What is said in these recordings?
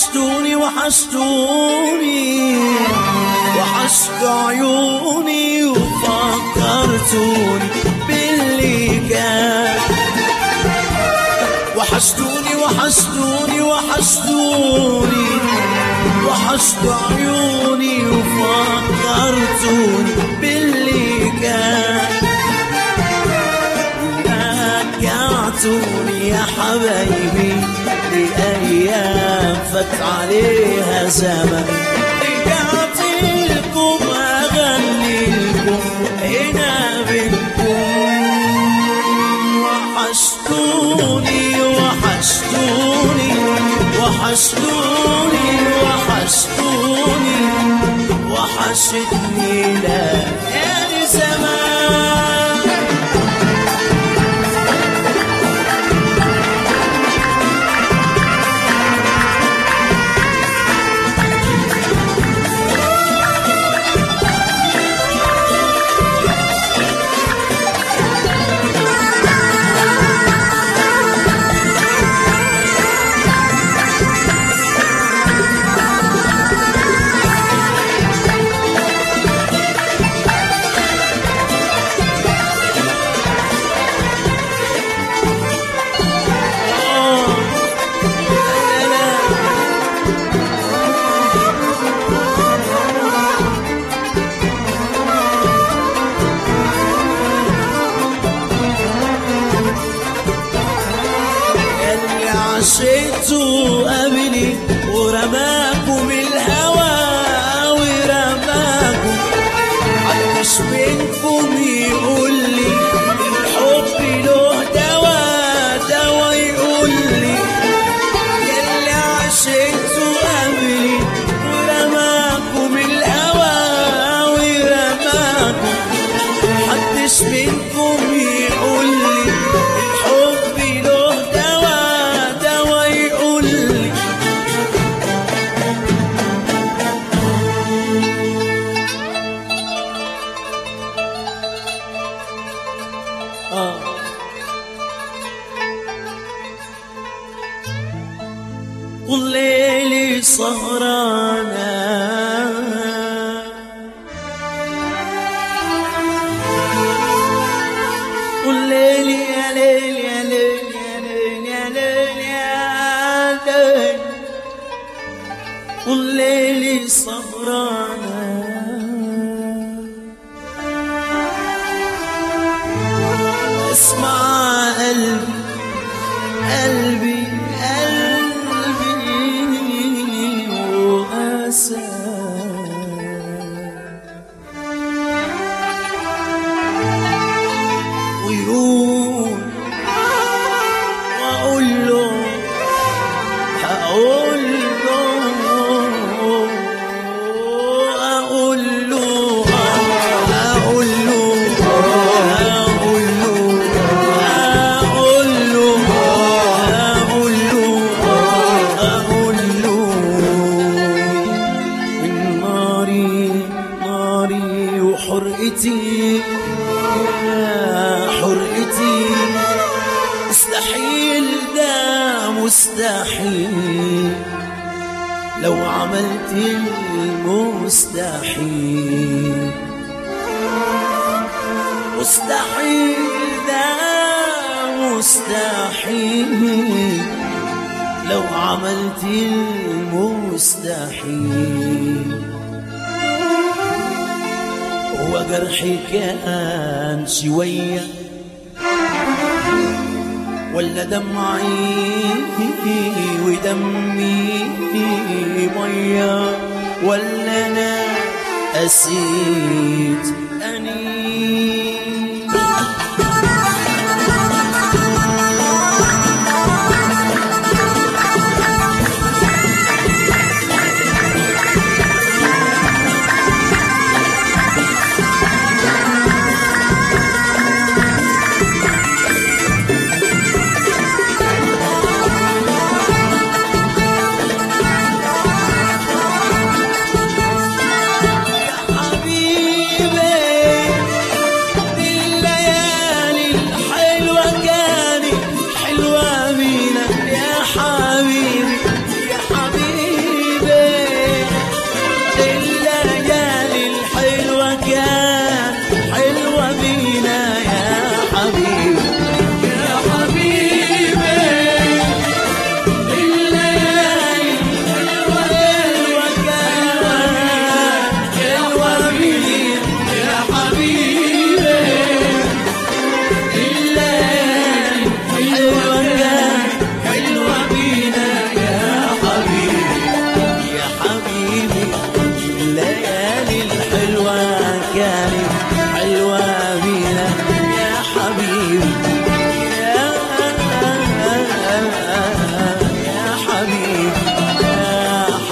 وحشتوني وحشتوني وحشت عيوني وفكرتوني باللي كان وحشتوني وحشتوني وحشتوني وحشت عيوني وفكرتوني باللي كان رجعتوني يا حبايبي لأيام فات عليها زمن رجعت لكم أغني لكم هنا بينكم وحشتوني وحشتوني وحشتوني وحشتوني وحشتني ليالي زمان اللي عشيتوا قبلي ورماكم الهوى ورماكم محدش منكم يقول لي الحب له دوا دوا يقول لي اللي عشيتوا قبلي ورماكم الهوى ورماكم محدش منكم يقول لي الحب له دوا دوا يقول لي آه. والليل سهرانه والليل يا ليل يا ليل يا ليل يا ليل يا ليل والليل سهرانة اسمع قلبي قلبي قلبي وأسى ويقول واقول له هقول له اقول له اقول له اقول له اقول له اقول له اقول له من ناري ناري وحرقتي يا حرقتي مستحيل ده مستحيل لو عملت المستحيل مستحيل ده مستحيل لو عملت المستحيل هو جرحي كان شوية ولا دمعي ودمي مية ولا أنا قسيت أني حبيبي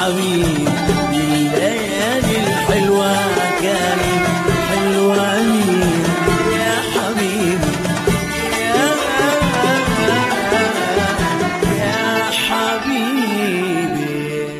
حبيبي الليالي الحلوة كانت حلوة لي يا حبيبي يا يا حبيبي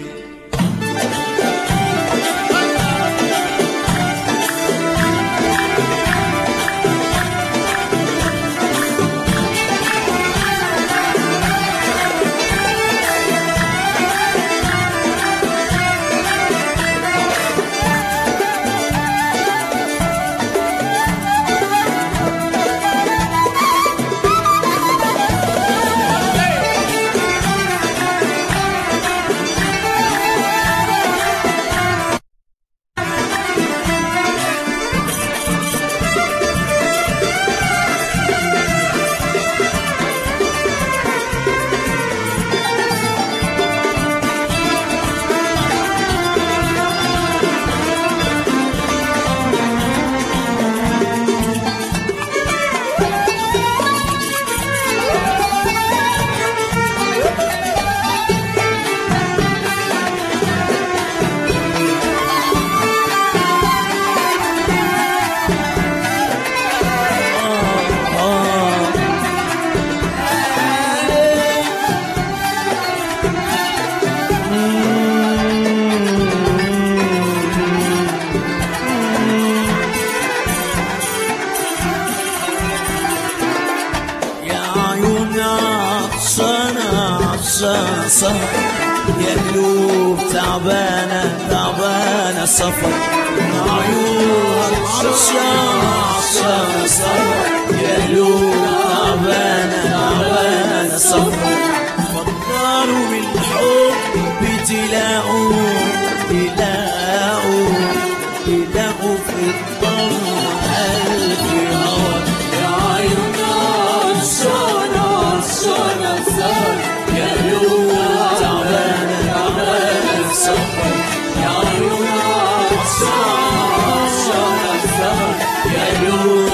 يا عيون عطشانة عطشانة سهر يا قلوب تعبانة تعبانة سفر يا عيون عطشانة عطشانة سهر يا قلوب تعبانة تعبانة سفر فكروا بالحب تلاقوا تلاقوا تلاقوا في الضلمة ألف هوى يا عيون عطشانة عطشانة سهر يا قلوب تعبانة تعبانة سفر يا عيون عطشانة عطشانة سهر يا قلوب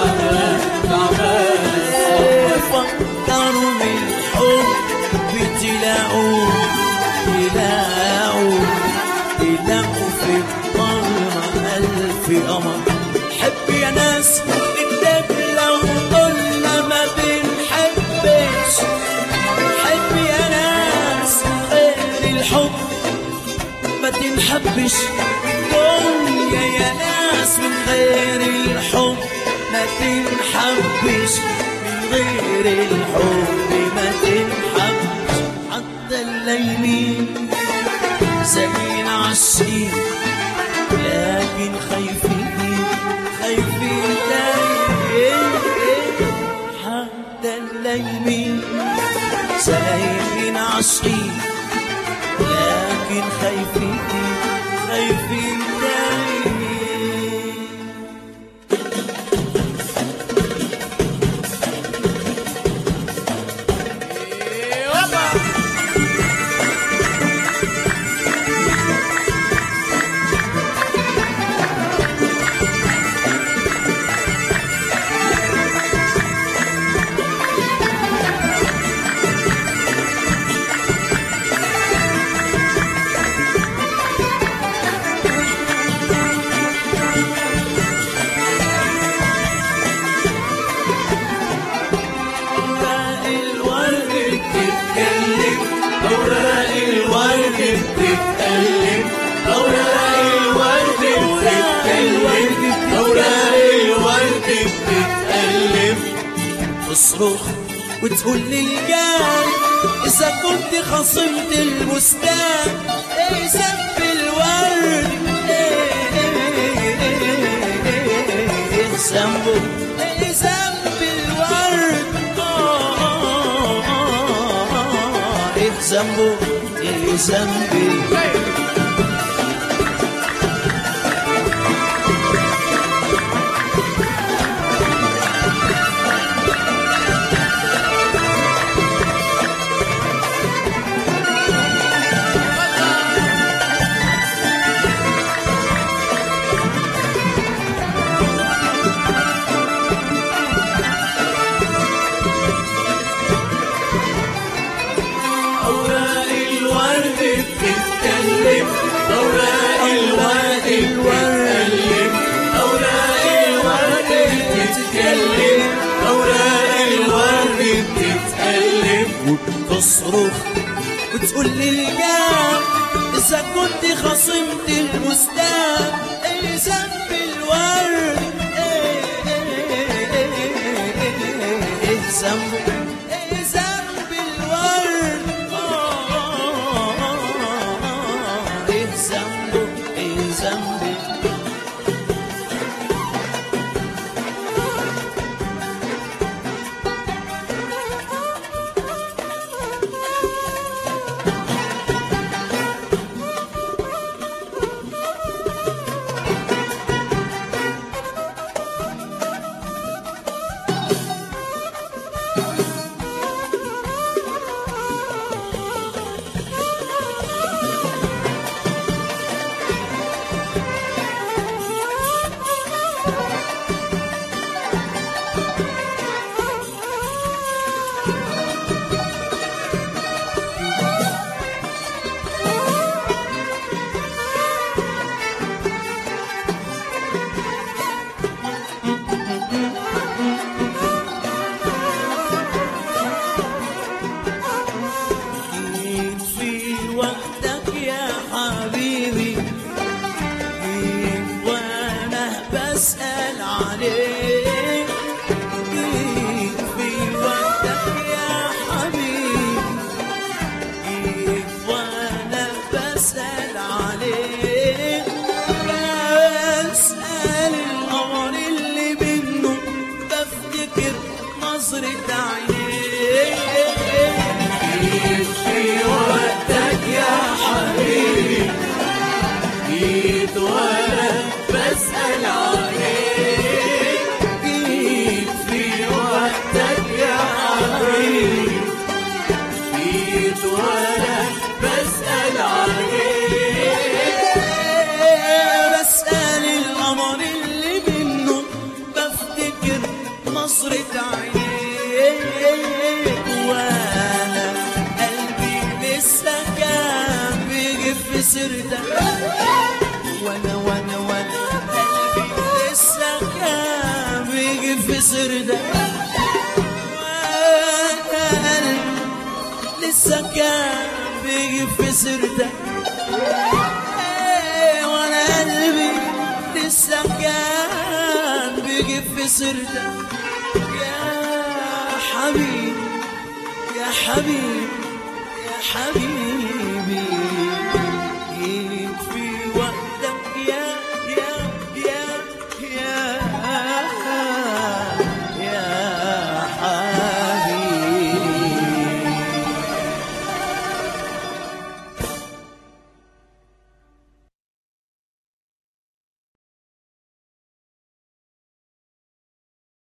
تعبانة تعبانة فكروا بالحب تلاقوا تلاقوا تلاقوا في الظلمة ألف قمر حب يا ناس نكتب لو قلنا ما بنحبش حب يا ناس غير الحب ما تنحبش دنيا يا ناس من غير الحب ما تنحبش من غير الحب ما تنحبش حتى الليلين زين عالشين لكن خايفين خايفين دايما حتى الليلين زين عاشقين لكن خايفين خايفين دايما أوراق الورد بتتكلم أوراق الورد بتتكلم أوراق الورد بتتكلم أوراق الورد بتتكلم تصرخ وتقول للجاري إذا كنت خصمت البستان إيه ذنب الورد إيه ذنبه إيه ذنب الورد آه، آه، آه، آه، إيه ذنبه إيه ذنب الورد أوراق الورد بتتكلم تصرخ وتقول لي الجام إذا كنت خصمت البستان إيه ذنب الورد إيه إيه إيه إيه إيه ذنبه إيه ذنب الورد آه آه آه آه إيه ذنبه إيه ذنبه جيت في وقتك يا حبيبي جيت وانا بسأل عليك جيت في وقتك يا حبيبي جيت وانا بسأل عليك بسأل القمر اللي منه بفتكر نظرة عينيك جيت في وقتك يا حبيبي جيت وانا بسأل عليك جيت في وقتك يا حبيبي جيت وانا بسأل عليك بسأل القمر اللي منه بفتكر نظرة عينيك وانا قلبي لسه كان بيجي في سيرتك وانا وانا وانا قلبي لسه كان بيجي في سيرتك وانا قلبي لسه كان بيجي في سيرتك إيه، وانا قلبي لسه كان بيجي في سيرتك يا حبيبي يا حبيبي يا حبيبي